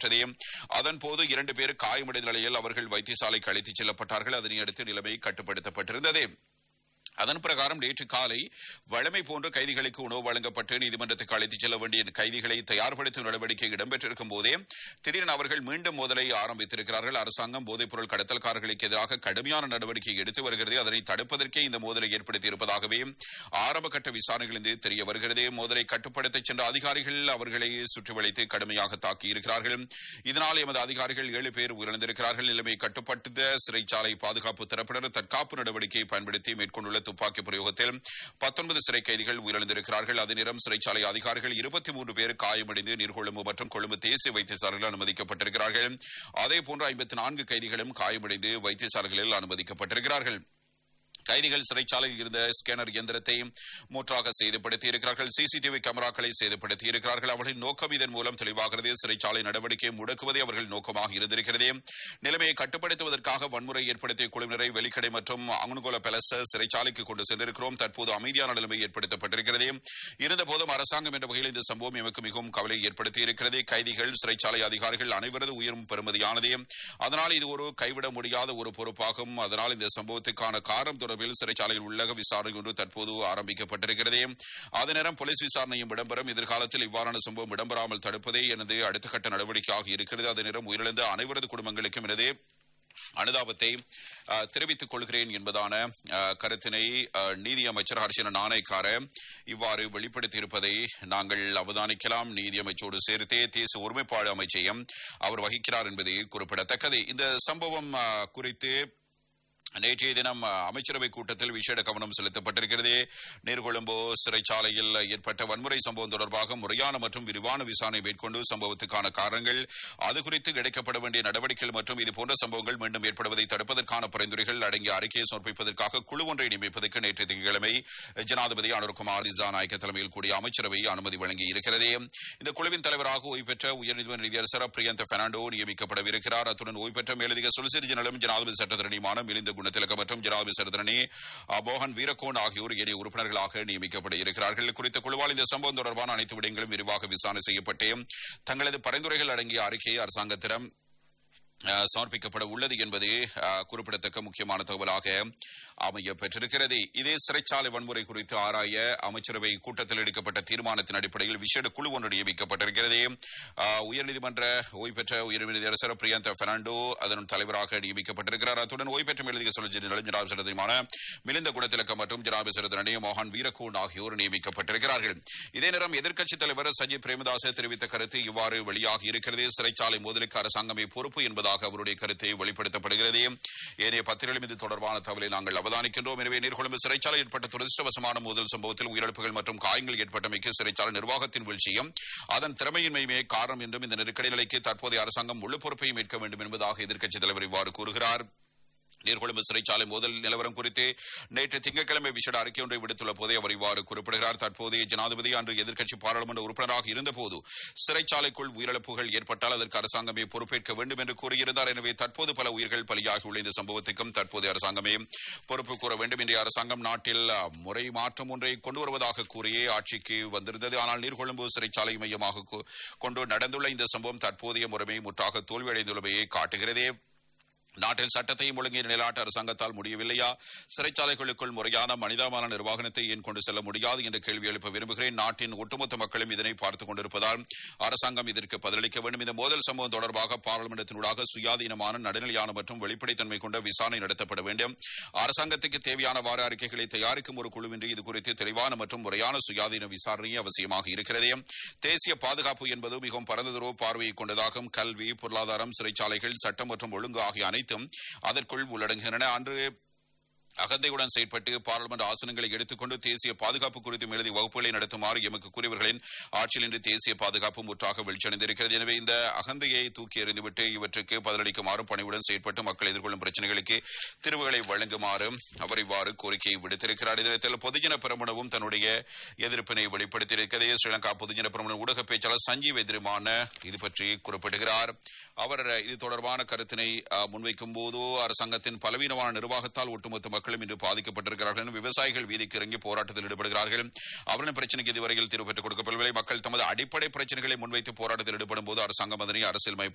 இடம்பெற்றது அதன் போது இரண்டு பேர் காயமடைந்த நிலையில் அவர்கள் வைத்தியசாலைக்கு அழைத்துச் செல்லப்பட்டார்கள் அதனை அடுத்து நிலைமை கட்டுப்படுத்தப்பட்டிருந்தது அதன் பிரகாரம் நேற்று காலை வழமை போன்ற கைதிகளுக்கு உணவு வழங்கப்பட்டு நீதிமன்றத்துக்கு அழைத்துச் செல்ல வேண்டிய கைதிகளை தயார்படுத்தும் நடவடிக்கை இடம்பெற்றிருக்கும் போதே திடீரென அவர்கள் மீண்டும் மோதலை ஆரம்பித்திருக்கிறார்கள் அரசாங்கம் போதைப்பொருள் கடத்தல்காரர்களுக்கு எதிராக கடுமையான நடவடிக்கை எடுத்து வருகிறது அதனை தடுப்பதற்கே இந்த மோதலை ஏற்படுத்தி இருப்பதாகவே ஆரம்ப கட்ட விசாரணைகளிலிருந்து தெரிய வருகிறது மோதலை கட்டுப்படுத்த சென்ற அதிகாரிகள் அவர்களை சுற்றி வளைத்து கடுமையாக தாக்கி இருக்கிறார்கள் இதனால் எமது அதிகாரிகள் ஏழு பேர் உயிரிழந்திருக்கிறார்கள் நிலைமை கட்டுப்படுத்த சிறைச்சாலை பாதுகாப்பு தரப்பினர் தற்காப்பு நடவடிக்கையை பயன்படுத்தி மேற்கொண்டுள்ள துப்பாக்கி பிரயோகத்தில் பத்தொன்பது சிறை கைதிகள் உயிரிழந்திருக்கிறார்கள் அதே நேரம் சிறைச்சாலை அதிகாரிகள் இருபத்தி மூன்று பேர் காயமடைந்து நீர்கொழும்பு மற்றும் கொழும்பு தேசிய வைத்தியசாலையில் அனுமதிக்கப்பட்டிருக்கிறார்கள் அதே போன்று ஐம்பத்தி நான்கு கைதிகளும் காயமடைந்து வைத்தியசாலைகளில் அனுமதிக்கப்பட்டிருக்கிறார்கள் கைதிகள் சிறைச்சாலையில் இருந்த ஸ்கேனர் இயந்திரத்தை மூற்றாக சேதப்படுத்தி இருக்கிறார்கள் சிசிடிவி கேமராக்களை சேதப்படுத்தி இருக்கிறார்கள் அவர்களின் நோக்கம் இதன் மூலம் தெளிவாகிறது சிறைச்சாலை நடவடிக்கையை முடக்குவதே அவர்கள் நோக்கமாக இருந்திருக்கிறது நிலைமையை கட்டுப்படுத்துவதற்காக வன்முறை ஏற்படுத்திய குழுவினரை வெலிக்கடை மற்றும் அங்குனுகோல பெலச சிறைச்சாலைக்கு கொண்டு சென்றிருக்கிறோம் தற்போது அமைதியான நிலைமை ஏற்படுத்தப்பட்டிருக்கிறது இருந்தபோதும் அரசாங்கம் என்ற வகையில் இந்த சம்பவம் எமக்கு மிகவும் கவலை ஏற்படுத்தி இருக்கிறது கைதிகள் சிறைச்சாலை அதிகாரிகள் அனைவரது உயிரும் பெறுமதியானது அதனால் இது ஒரு கைவிட முடியாத ஒரு பொறுப்பாகும் அதனால் இந்த சம்பவத்துக்கான காரணம் தொடர்பில் சிறைச்சாலையில் உள்ள விசாரணை ஒன்று தற்போது ஆரம்பிக்கப்பட்டிருக்கிறது அதே நேரம் போலீஸ் விசாரணையும் இடம்பெறும் எதிர்காலத்தில் இவ்வாறான சம்பவம் இடம்பெறாமல் தடுப்பதே எனது அடுத்த கட்ட நடவடிக்கையாக இருக்கிறது அதே நேரம் உயிரிழந்த அனைவரது குடும்பங்களுக்கும் எனது அனுதாபத்தை அஹ், தெரிவித்துக் கொள்கிறேன் என்பதான அஹ், கருத்தினை அஹ், நீதி அமைச்சர் ஹர்ஷன நாணயக்கார இவ்வாறு வெளிப்படுத்தியிருப்பதை நாங்கள் அவதானிக்கலாம் நீதி அமைச்சோடு சேர்த்தே தேசிய ஒருமைப்பாடு அமைச்சையும் அவர் வகிக்கிறார் என்பது குறிப்பிடத்தக்கது இந்த சம்பவம் அஹ், குறித்து நேற்றைய தினம் அஹ், அமைச்சரவை கூட்டத்தில் விசேட கவனம் செலுத்தப்பட்டிருக்கிறது நீர்கொழும்பு சிறைச்சாலையில் ஏற்பட்ட வன்முறை சம்பவம் தொடர்பாக முறையான மற்றும் விரிவான விசாரணை மேற்கொண்டு சம்பவத்துக்கான காரணங்கள் அது குறித்து கிடைக்கப்பட வேண்டிய நடவடிக்கைகள் மற்றும் இதுபோன்ற சம்பவங்கள் மீண்டும் ஏற்படுவதை தடுப்பதற்கான பரிந்துரைகள் அடங்கிய அறிக்கையை சமர்ப்பிப்பதற்காக குழு ஒன்றை நியமிப்பதற்கு நேற்று திங்கட்கிழமை ஜனாதிபதி அனுர்குமார் திசாநாயக்க தலைமையில் கூடிய அமைச்சரவை அனுமதி வழங்கி இருக்கிறது இந்த குழுவின் தலைவராக ஓய்வு பெற்ற உயர்நீதிமன்ற நீதியரசர் பிரியந்த பெர்னாண்டோ நியமிக்கப்படவிருக்கிறார் அத்துடன் ஓய்வு பெற்ற மேலதிக சொலிசிட்டர் ஜெனரலும் ஜனாதிபதி சட்டத்தரணியுமான மிலிந்த குணத்திலக மற்றும் ஜனாதிபதி சட்டத்தரணி அஹ், மோகன் வீரகோன் ஆகியோர் இணை உறுப்பினர்களாக நியமிக்கப்பட இருக்கிறார்கள் குறித்த குழுவால் இந்த சம்பவம் தொடர்பான அனைத்து விடயங்களும் விரிவாக விசாரணை செய்யப்பட்டு தங்களது பரிந்துரைகள் அடங்கிய அறிக்கையை அரசாங்கத்திடம் அஹ், சமர்ப்பிக்கப்பட உள்ளது என்பது அஹ், குறிப்பிடத்தக்க முக்கியமான தகவலாக அமைய பெற்றிருக்கிறது இதே சிறைச்சாலை வன்முறை குறித்து ஆராய அமைச்சரவை கூட்டத்தில் எடுக்கப்பட்ட தீர்மானத்தின் அடிப்படையில் விசேட குழு ஒன்று நியமிக்கப்பட்டிருக்கிறது அஹ், உயர்நீதிமன்ற ஓய்வு பெற்ற உயர்நீதியரசர் பிரியந்த பெர்னாண்டோ அதன் தலைவராக நியமிக்கப்பட்டிருக்கிறார் அத்துடன் ஓய்வு பெற்ற மேலதிக சொலிசிட்டர் ஜனாபி சரதமான மிலிந்த குணத்திலக்கம் மற்றும் ஜனாபி சரதரணி மோகன் வீரகோன் ஆகியோர் நியமிக்கப்பட்டிருக்கிறார்கள் இதே நேரம் எதிர்க்கட்சித் தலைவர் சஜித் பிரேமதாச தெரிவித்த கருத்து இவ்வாறு வெளியாகி இருக்கிறது சிறைச்சாலை மோதலுக்கு அரசாங்கமே பொறுப்பு என்பதாக அவருடைய கருத்தை வெளிப்படுத்தப்படுகிறது ஏனைய பத்திரிகைகளும் இது தொடர்பான தகவலை நாங்கள் அவதானிக்கின்றோம் எனவே நீர்கொழும்பு சிறைச்சாலை ஏற்பட்ட துரதிருஷ்டவசமான மோதல் சம்பவத்தில் உயிரிழப்புகள் மற்றும் காயங்கள் ஏற்பட்டமைக்கு சிறைச்சாலை நிர்வாகத்தின் வீழ்ச்சியும் அதன் திறமையின்மையுமே காரணம் என்றும் இந்த நெருக்கடி நிலைக்கு தற்போதைய அரசாங்கம் முழு பொறுப்பையும் ஏற்க வேண்டும் என்பதாக எதிர்க்கட்சித் தலைவர் இவ்வாறு கூறுகிறார் நீர்கொழும்பு சிறைச்சாலை மோதல் நிலவரம் குறித்து நேற்று திங்கட்கிழமை விசேட அறிக்கை ஒன்றை விடுத்துள்ள போதே அவர் இவ்வாறு குறிப்பிடுகிறார் தற்போதைய ஜனாதிபதி அன்று எதிர்க்கட்சி பாராளுமன்ற உறுப்பினராக இருந்தபோது சிறைச்சாலைக்குள் உயிரிழப்புகள் ஏற்பட்டால் அதற்கு அரசாங்கமே பொறுப்பேற்க வேண்டும் என்று கூறியிருந்தார் எனவே தற்போது பல உயிர்கள் பலியாகியுள்ள இந்த சம்பவத்துக்கும் தற்போதைய அரசாங்கமே பொறுப்பு கூற வேண்டும் இன்றைய அரசாங்கம் நாட்டில் அஹ், முறை மாற்றம் ஒன்றை கொண்டு வருவதாக கூறியே ஆட்சிக்கு வந்திருந்தது ஆனால் நீர்கொழும்பு சிறைச்சாலை மையமாக கொ- கொண்டு நடந்துள்ள இந்த சம்பவம் தற்போதைய முறைமை முற்றாக தோல்வியடைந்துள்ளமையை காட்டுகிறதே நாட்டில் சட்டத்தையும் ஒழுங்கை நிலைநாட்ட அரசாங்கத்தால் முடியவில்லையா சிறைச்சாலைகளுக்குள் முறையான மனிதாமான நிர்வாகத்தை ஏன் கொண்டு செல்ல முடியாது என்ற கேள்வி எழுப்ப விரும்புகிறேன் நாட்டின் ஒட்டுமொத்த மக்களும் இதனை பார்த்துக் கொண்டிருப்பதால் அரசாங்கம் இதற்கு பதிலளிக்க வேண்டும் இந்த மோதல் சம்பவம் தொடர்பாக பாராளுமன்றத்தினூடாக சுயாதீனமான நடுநிலையான மற்றும் வெளிப்படைத்தன்மை கொண்ட விசாரணை நடத்தப்பட வேண்டும் அரசாங்கத்துக்கு தேவையானவாறு அறிக்கைகளை தயாரிக்கும் ஒரு குழுவின்றி இது குறித்து தெளிவான மற்றும் முறையான சுயாதீன விசாரணையே அவசியமாக இருக்கிறது தேசிய பாதுகாப்பு என்பது மிகவும் பரந்ததொரு பார்வையை கொண்டதாகும் கல்வி பொருளாதாரம் சிறைச்சாலைகள் சட்டம் மற்றும் ஒழுங்கு ஆகிய அனைத்தும் அதற்குள் உள்ளடங்குகின்றன அன்று அகந்தையுடன் செயற்பட்டு பார்லிமெண்ட் ஆசனங்களை எடுத்துக்கொண்டு தேசிய பாதுகாப்பு குறித்து மேலதி வகுப்புகளை நடத்துமாறு எமக்கு கூறியவர்களின் ஆட்சியில் இன்று தேசிய பாதுகாப்பு முற்றாக வெளிச்சடைந்திருக்கிறது எனவே இந்த அகந்தையை தூக்கி எறிந்துவிட்டு இவற்றுக்கு பதிலளிக்குமாறும் பணிவுடன் செயற்பட்டு மக்கள் எதிர்கொள்ளும் பிரச்சனைகளுக்கு தீர்வுகளை வழங்குமாறும் அவர் இவ்வாறு கோரிக்கை விடுத்திருக்கிறார் இதனத்தில் பொதுஜன பெரமுனவும் தன்னுடைய எதிர்ப்பினை வெளிப்படுத்தியிருக்கிறது ஸ்ரீலங்கா பொதுஜன பெரமுன ஊடக பேச்சாளர் சஞ்சீவ் எதிரிமான இது பற்றி குறிப்பிடுகிறார் அவர் இது தொடர்பான கருத்தினை அஹ், முன்வைக்கும் போது அரசாங்கத்தின் பலவீனமான நிர்வாகத்தால் ஒட்டுமொத்த மக்களும் இன்று பாதிக்கப்பட்டிருக்கிறார்கள் என விவசாயிகள் வீதிக்கு இறங்கி போராட்டத்தில் ஈடுபடுகிறார்கள் அவரின் பிரச்சனைக்கு இதுவரையில் தீர்வு பெற்றுக் கொடுக்கப்படவில்லை மக்கள் தமது அடிப்படை பிரச்சனைகளை முன்வைத்து போராட்டத்தில் ஈடுபடும் போது அரசாங்கம் அதனை அரசியல்